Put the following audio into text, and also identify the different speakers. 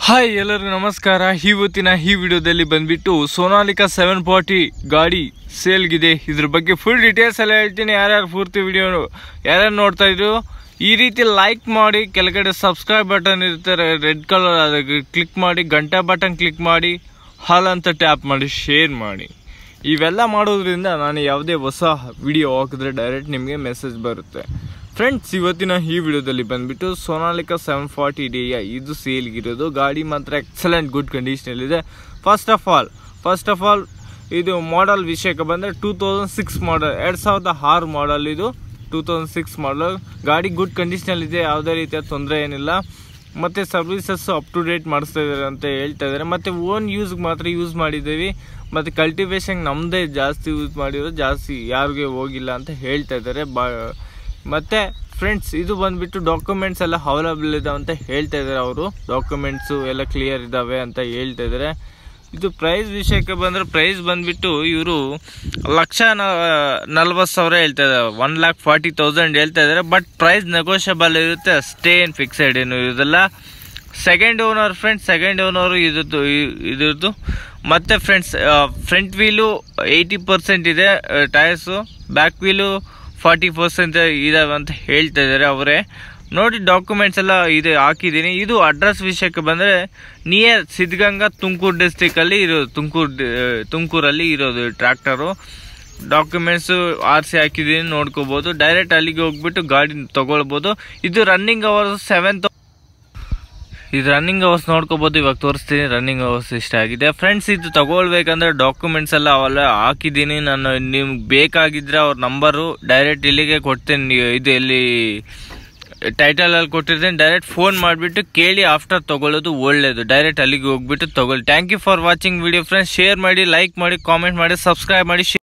Speaker 1: hi ಎಲ್ಲರಿಗೂ ನಮಸ್ಕಾರ ಇವತ್ತಿನ ಈ ವಿಡಿಯೋದಲ್ಲಿ ಬಂದ್ಬಿಟ್ಟು ಸೋನಾಲಿಕಾ ಸೆವೆನ್ ಫಾರ್ಟಿ ಗಾಡಿ ಸೇಲ್ಗಿದೆ ಇದ್ರ ಬಗ್ಗೆ ಫುಲ್ ಡೀಟೇಲ್ಸ್ ಎಲ್ಲ ಹೇಳ್ತೀನಿ ಯಾರ್ಯಾರು ಪೂರ್ತಿ ವಿಡಿಯೋ ಯಾರ್ಯಾರು ನೋಡ್ತಾ ಇದ್ರು ಈ ರೀತಿ ಲೈಕ್ ಮಾಡಿ ಕೆಳಗಡೆ ಸಬ್ಸ್ಕ್ರೈಬ್ ಬಟನ್ ಇರ್ತಾರೆ ರೆಡ್ ಕಲರ್ ಅದಕ್ಕೆ ಕ್ಲಿಕ್ ಮಾಡಿ ಗಂಟೆ ಬಟನ್ ಕ್ಲಿಕ್ ಮಾಡಿ ಹಾಲ್ ಅಂತ ಟ್ಯಾಪ್ ಮಾಡಿ ಶೇರ್ ಮಾಡಿ ಇವೆಲ್ಲ ಮಾಡೋದ್ರಿಂದ ನಾನು ಯಾವುದೇ ಹೊಸ ವಿಡಿಯೋ ಹಾಕಿದ್ರೆ ಡೈರೆಕ್ಟ್ ನಿಮಗೆ ಮೆಸೇಜ್ ಬರುತ್ತೆ ಫ್ರೆಂಡ್ಸ್ ಇವತ್ತಿನ ಈ ವಿಡಿಯೋದಲ್ಲಿ ಬಂದ್ಬಿಟ್ಟು ಸೋನಾಲಿಕಾ ಸೆವೆನ್ ಫಾರ್ಟಿ ಡಿ ಇದು ಸೇಲ್ಗಿರೋದು ಗಾಡಿ ಮಾತ್ರ ಎಕ್ಸಲೆಂಟ್ ಗುಡ್ ಕಂಡೀಷನಲ್ಲಿದೆ first of all first of all ಇದು ಮಾಡಲ್ ವಿಷಯಕ್ಕೆ ಬಂದರೆ ಟೂ ತೌಸಂಡ್ ಸಿಕ್ಸ್ ಮಾಡಲ್ ಎರಡು ಸಾವಿರದ ಆರು ಮಾಡಲ್ ಇದು ಟೂ ತೌಸಂಡ್ ಸಿಕ್ಸ್ ಮಾಡಲ್ ಗಾಡಿ ಗುಡ್ ಕಂಡೀಷನಲ್ಲಿದೆ ಯಾವುದೇ ರೀತಿಯ ತೊಂದರೆ ಏನಿಲ್ಲ ಮತ್ತು ಸರ್ವಿಸಸ್ ಅಪ್ ಟು ಡೇಟ್ ಮಾಡಿಸ್ತಾ ಇದ್ದಾರೆ ಅಂತ ಹೇಳ್ತಾ ಇದ್ದಾರೆ ಮತ್ತು ಓನ್ ಯೂಸ್ಗೆ ಮಾತ್ರ ಯೂಸ್ ಮಾಡಿದ್ದೀವಿ ಮತ್ತು ಕಲ್ಟಿವೇಶನ್ ನಮ್ಮದೇ ಜಾಸ್ತಿ ಯೂಸ್ ಮಾಡಿರೋದು ಜಾಸ್ತಿ ಯಾರಿಗೆ ಹೋಗಿಲ್ಲ ಅಂತ ಹೇಳ್ತಾ ಇದ್ದಾರೆ ಬಾ ಮತ್ತು ಫ್ರೆಂಡ್ಸ್ ಇದು ಬಂದುಬಿಟ್ಟು ಡಾಕ್ಯುಮೆಂಟ್ಸ್ ಎಲ್ಲ ಅವೈಲಬಲ್ ಇದಾವೆ ಅಂತ ಹೇಳ್ತಾ ಇದ್ದಾರೆ ಅವರು ಡಾಕ್ಯುಮೆಂಟ್ಸು ಎಲ್ಲ ಕ್ಲಿಯರ್ ಇದ್ದಾವೆ ಅಂತ ಹೇಳ್ತಾ ಇದ್ದಾರೆ ಇದು ಪ್ರೈಸ್ ವಿಷಯಕ್ಕೆ ಬಂದರೆ ಪ್ರೈಸ್ ಬಂದುಬಿಟ್ಟು ಇವರು ಲಕ್ಷ ನಲ್ವತ್ತು ಸಾವಿರ ಹೇಳ್ತಾ ಇದ್ದಾರೆ ಒನ್ ಲ್ಯಾಕ್ ಫಾರ್ಟಿ ತೌಸಂಡ್ ಹೇಳ್ತಾ ಇದ್ದಾರೆ ಬಟ್ ಪ್ರೈಸ್ ನೆಗೋಷಿಯಬಲ್ ಇರುತ್ತೆ ಅಷ್ಟೇ ಏನು ಫಿಕ್ಸೆಡ್ ಏನು ಇರೋದಿಲ್ಲ second owner friends second owner ಇದ್ರದ್ದು ಇದ್ರದ್ದು ಮತ್ತು friends front wheel eighty percent ಇದೆ tyres back wheel forty percent ಇದಾವೆ ಅಂತ ಹೇಳ್ತಾ ಇದ್ದಾರೆ ಅವರೇ ನೋಡಿ ಡಾಕ್ಯುಮೆಂಟ್ಸ್ ಎಲ್ಲ ಇದೆ ಹಾಕಿದ್ದೀನಿ ಇದು ಅಡ್ರೆಸ್ ವಿಷಯಕ್ಕೆ ಬಂದರೆ ನಿಯರ್ ಸಿದ್ಧಗಂಗಾ ತುಮಕೂರು ಡಿಸ್ಟಿಕಲ್ಲಿ ಇರೋದು ತುಮಕೂರು ತುಮಕೂರಲ್ಲಿ ಇರೋದು ಟ್ರ್ಯಾಕ್ಟರು ಡಾಕ್ಯುಮೆಂಟ್ಸು ಆರ್ ಸಿ ಹಾಕಿದ್ದೀನಿ ನೋಡ್ಕೋಬೋದು ಡೈರೆಕ್ಟ್ ಅಲ್ಲಿಗೆ ಹೋಗ್ಬಿಟ್ಟು ಗಾಡಿ ತೊಗೊಳ್ಬೋದು ಇದು ರನ್ನಿಂಗ್ ಅವರ್ಸ್ ಸೆವೆನ್ ಇದು ರನ್ನಿಂಗ್ ಅವರ್ಸ್ ನೋಡ್ಕೋಬೋದು ಇವಾಗ ತೋರಿಸ್ತೀನಿ ರನ್ನಿಂಗ್ ಅವರ್ಸ್ ಇಷ್ಟ ಆಗಿದೆ ಫ್ರೆಂಡ್ಸ್ ಇದು ತಗೊಳ್ಬೇಕಂದ್ರೆ ಡಾಕ್ಯುಮೆಂಟ್ಸ್ ಎಲ್ಲ ಅವೆಲ್ಲ ಹಾಕಿದ್ದೀನಿ ನಾನು ನಿಮ್ಗೆ ಬೇಕಾಗಿದ್ರೆ ಅವ್ರ ನಂಬರು ಡೈರೆಕ್ಟ್ ಇಲ್ಲಿಗೆ ಕೊಡ್ತೀನಿ ನೀವು ಇದು ಎಲ್ಲಿ ಟೈಟಲಲ್ಲಿ ಕೊಟ್ಟಿರ್ತೀನಿ ಡೈರೆಕ್ಟ್ ಫೋನ್ ಮಾಡಿಬಿಟ್ಟು ಕೇಳಿ ಆಫ್ಟರ್ ತೊಗೊಳ್ಳೋದು ಒಳ್ಳೆಯದು ಡೈರೆಕ್ಟ್ ಅಲ್ಲಿಗೆ ಹೋಗ್ಬಿಟ್ಟು ತೊಗೊಳ್ಳಿ thank you for watching video friends share ಮಾಡಿ ಲೈಕ್ ಮಾಡಿ ಕಾಮೆಂಟ್ ಮಾಡಿ ಸಬ್ಸ್ಕ್ರೈಬ್ ಮಾಡಿ